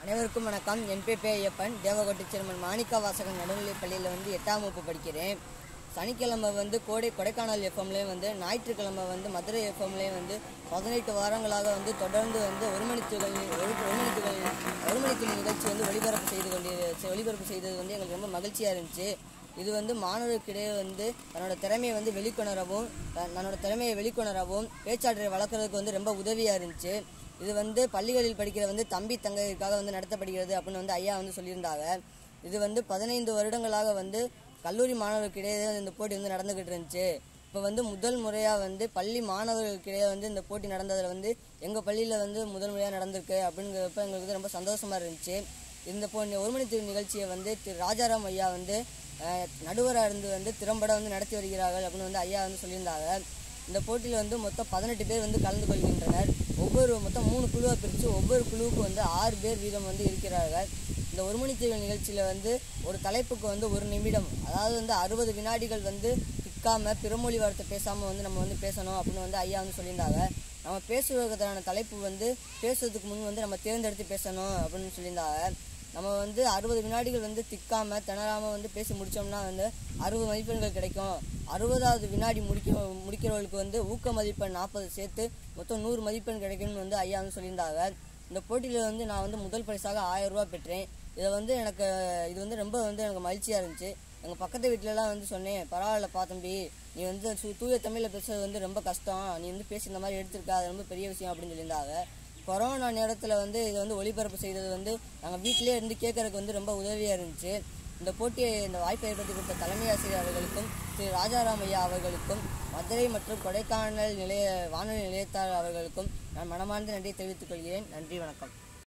அனைவருக்கும் வணக்கம் என் பேர் பே ஐயப்பன் தேவகோட்டை சேர்மன் மாணிக்கா வாசகன் நடுநிலைப் பள்ளியில் வந்து எட்டாம் வகுப்பு படிக்கிறேன் சனிக்கிழமை வந்து கோடை கொடைக்கானல் எஃப்எம்லேயும் வந்து ஞாயிற்றுக்கிழமை வந்து மதுரை எஃப்எம்லேயும் வந்து பதினெட்டு வாரங்களாக வந்து தொடர்ந்து வந்து ஒரு மணித்துகள் ஒரு ஒரு மணித்துகள் ஒரு மணித்துள் நிகழ்ச்சி வந்து ஒளிபரப்பு செய்து கொண்டு ஒளிபரப்பு செய்தது வந்து எங்களுக்கு ரொம்ப மகிழ்ச்சியாக இருந்துச்சு இது வந்து மாணவர்களுக்கிடையே வந்து தன்னோட திறமையை வந்து வெளிக்கொணரவும் த- தன்னோட திறமையை வெளிக்கொணரவும் பேச்சாற்றலை வளர்க்குறதுக்கு வந்து ரொம்ப உதவியாக இருந்துச்சு இது வந்து பள்ளிகளில் படிக்கிற வந்து தம்பி தங்கைக்காக வந்து நடத்தப்படுகிறது அப்படின்னு வந்து ஐயா வந்து சொல்லியிருந்தாங்க இது வந்து பதினைந்து வருடங்களாக வந்து கல்லூரி மாணவர்களுக்கிடையே தான் இந்த போட்டி வந்து நடந்துக்கிட்டு இருந்துச்சு இப்போ வந்து முதல் முறையாக வந்து பள்ளி மாணவர்களுக்கிடையே வந்து இந்த போட்டி நடந்ததில் வந்து எங்கள் பள்ளியில் வந்து முதல் முறையாக நடந்திருக்கு அப்படிங்கிறப்ப எங்களுக்கு வந்து ரொம்ப சந்தோஷமாக இருந்துச்சு இந்த போ இந்த ஒரு மணி திரு நிகழ்ச்சியை வந்து திரு ராஜாராம் ஐயா வந்து நடுவராக இருந்து வந்து திறம்பட வந்து நடத்தி வருகிறார்கள் அப்படின்னு வந்து ஐயா வந்து சொல்லியிருந்தாங்க இந்த போட்டியில் வந்து மொத்தம் பதினெட்டு பேர் வந்து கலந்து கொள்கின்றனர் ஒவ்வொரு மொத்தம் மூணு குழுவாக பிரித்து ஒவ்வொரு குழுவுக்கு வந்து ஆறு பேர் வீதம் வந்து இருக்கிறார்கள் இந்த ஒரு மணித்தீவல் நிகழ்ச்சியில் வந்து ஒரு தலைப்புக்கு வந்து ஒரு நிமிடம் அதாவது வந்து அறுபது வினாடிகள் வந்து திக்காம பிறமொழி வார்த்தை பேசாமல் வந்து நம்ம வந்து பேசணும் அப்படின்னு வந்து ஐயா வந்து சொல்லியிருந்தாங்க நம்ம பேசுவதற்கான தலைப்பு வந்து பேசுறதுக்கு முன் வந்து நம்ம தேர்ந்தெடுத்து பேசணும் அப்படின்னு சொல்லியிருந்தாங்க நம்ம வந்து அறுபது வினாடிகள் வந்து திக்காம திணறாம வந்து பேசி முடிச்சோம்னா வந்து அறுபது மதிப்பெண்கள் கிடைக்கும் அறுபதாவது வினாடி முடிக்க முடிக்கிறவர்களுக்கு வந்து ஊக்க மதிப்பெண் நாற்பது சேர்த்து மொத்தம் நூறு மதிப்பெண் கிடைக்கும்னு வந்து ஐயா வந்து சொல்லியிருந்தாங்க இந்த போட்டியில் வந்து நான் வந்து முதல் பரிசாக ஆயிரம் ரூபாய் பெற்றேன் இதை வந்து எனக்கு இது வந்து ரொம்ப வந்து எனக்கு மகிழ்ச்சியாக இருந்துச்சு எங்கள் பக்கத்து வீட்டிலலாம் வந்து சொன்னேன் பரவாயில்லப்பா தம்பி நீ வந்து சு- தூய தமிழில் பேசுறது வந்து ரொம்ப கஷ்டம் நீ வந்து பேசி இந்த மாதிரி எடுத்திருக்க அது ரொம்ப பெரிய விஷயம் அப்படின்னு சொல்லியிருந்தாங்க கொரோனா நேரத்தில் வந்து இதை வந்து ஒளிபரப்பு செய்தது வந்து நாங்கள் வீட்டிலே இருந்து கேட்கறதுக்கு வந்து ரொம்ப உதவியாக இருந்துச்சு இந்த போட்டியை இந்த வாய்ப்பை ஏற்படுத்தி கொடுத்த தலைமை ஆசிரியர் அவர்களுக்கும் திரு ராஜாராம் ஐயா அவர்களுக்கும் மதுரை மற்றும் கொடைக்கானல் நிலைய வானொலி நிலையத்தார் அவர்களுக்கும் நான் மனமார்ந்த நன்றியை தெரிவித்துக் கொள்கிறேன் நன்றி வணக்கம்